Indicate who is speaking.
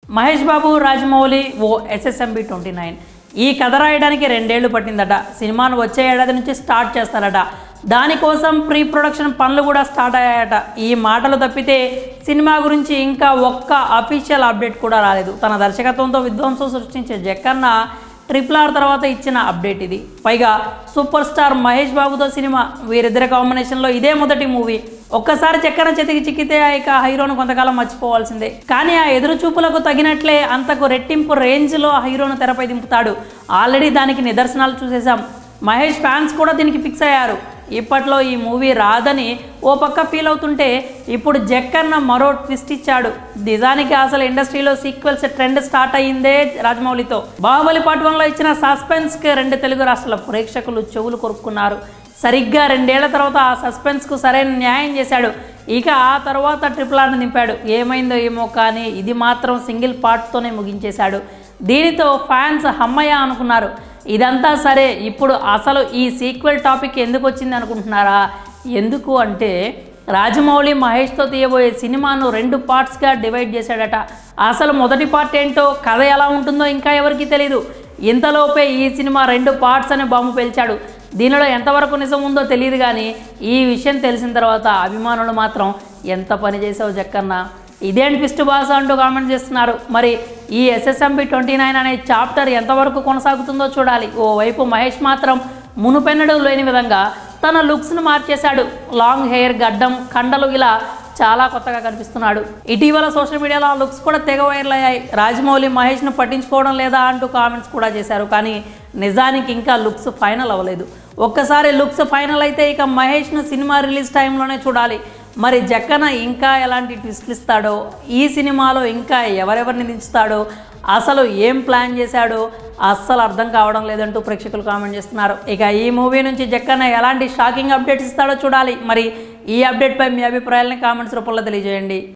Speaker 1: మహేష్ బాబు రాజమౌళి ఓ SSMB twenty nine ఈ కథ రాయడానికి రెండేళ్లు పట్టిందట సినిమాను వచ్చే ఏడాది నుంచి స్టార్ట్ చేస్తారట దానికోసం ప్రీ ప్రొడక్షన్ పనులు కూడా స్టార్ట్ అయ్యాయట ఈ మాటలు తప్పితే సినిమా గురించి ఇంకా ఒక్క అఫీషియల్ అప్డేట్ కూడా రాలేదు తన దర్శకత్వంతో విధ్వంసం సృష్టించే జక్కన్న ట్రిపుల్ ఆర్ తర్వాత ఇచ్చిన అప్డేట్ ఇది పైగా సూపర్ స్టార్ మహేష్ బాబుతో సినిమా వీరిద్దరి కాంబినేషన్లో ఇదే మొదటి మూవీ ఒక్కసారి చక్కెర చేతికి చిక్కితే ఇక హీరోను కొంతకాలం మర్చిపోవాల్సిందే కానీ ఆ ఎదురు చూపులకు తగినట్లే అంతకు రెట్టింపు రేంజ్లో హీరోను తెరపై దింపుతాడు ఆల్రెడీ దానికి నిదర్శనాలు చూసేశాం మహేష్ ఫ్యాన్స్ కూడా దీనికి ఫిక్స్ అయ్యారు ఇప్పట్లో ఈ మూవీ రాదని ఓ పక్క ఫీల్ అవుతుంటే ఇప్పుడు జక్కన్న మరో ట్విస్ట్ ఇచ్చాడు నిజానికి అసలు ఇండస్ట్రీలో సీక్వెల్స్ ట్రెండ్ స్టార్ట్ అయ్యిందే రాజమౌళితో బాహుబలి పార్ట్ వన్లో ఇచ్చిన సస్పెన్స్కి రెండు తెలుగు రాష్ట్రాల ప్రేక్షకులు చెవులు కొరుక్కున్నారు సరిగ్గా రెండేళ్ల తర్వాత ఆ సస్పెన్స్కు సరైన న్యాయం చేశాడు ఇక ఆ తర్వాత ట్రిపుల్ ఆర్ని నింపాడు ఏమైందో ఏమో కానీ ఇది మాత్రం సింగిల్ పార్ట్తోనే ముగించేశాడు దీనితో ఫ్యాన్స్ హమ్మయ్య అనుకున్నారు ఇదంతా సరే ఇప్పుడు అసలు ఈ సీక్వెల్ టాపిక్ ఎందుకు వచ్చింది అనుకుంటున్నారా ఎందుకు అంటే రాజమౌళి మహేష్తో తీయబోయే సినిమాను రెండు పార్ట్స్గా డివైడ్ చేశాడట అసలు మొదటి పార్ట్ ఏంటో కథ ఎలా ఉంటుందో ఇంకా ఎవరికీ తెలియదు ఇంతలోపే ఈ సినిమా రెండు పార్ట్స్ అని బాంబు పేల్చాడు దీనిలో ఎంతవరకు నిజం ఉందో తెలియదు కానీ ఈ విషయం తెలిసిన తర్వాత అభిమానులు మాత్రం ఎంత పని చేసావు జక్కన్న ఇదేం ట్విస్ట్ బాస్ అంటూ కామెంట్ చేస్తున్నారు మరి ఈ ఎస్ఎస్ఎంబి ట్వంటీ నైన్ అనే చాప్టర్ ఎంతవరకు కొనసాగుతుందో చూడాలి ఓవైపు మహేష్ మాత్రం మునుపెన్నడు లేని విధంగా తన లుక్స్ను మార్చేశాడు లాంగ్ హెయిర్ గడ్డం కండలు ఇలా చాలా కొత్తగా కనిపిస్తున్నాడు ఇటీవల సోషల్ మీడియాలో ఆ లుక్స్ కూడా తెగ వైరల్ అయ్యాయి రాజమౌళి మహేష్ను పట్టించుకోవడం లేదా అంటూ కామెంట్స్ కూడా చేశారు కానీ నిజానికి ఇంకా లుక్స్ ఫైనల్ అవ్వలేదు ఒక్కసారి లుక్స్ ఫైనల్ అయితే ఇక మహేష్ను సినిమా రిలీజ్ టైంలోనే చూడాలి మరి జక్కన ఇంకా ఎలాంటి ట్విస్ట్లు ఇస్తాడో ఈ సినిమాలో ఇంకా ఎవరెవరిని దించుతాడో అసలు ఏం ప్లాన్ చేశాడో అస్సలు అర్థం కావడం లేదంటూ ప్రేక్షకులు కామెంట్ చేస్తున్నారు ఇక ఈ మూవీ నుంచి జక్కన్న ఎలాంటి షాకింగ్ అప్డేట్స్ ఇస్తాడో చూడాలి మరి ఈ అప్డేట్పై మీ అభిప్రాయాలని కామెంట్స్ రూపంలో తెలియజేయండి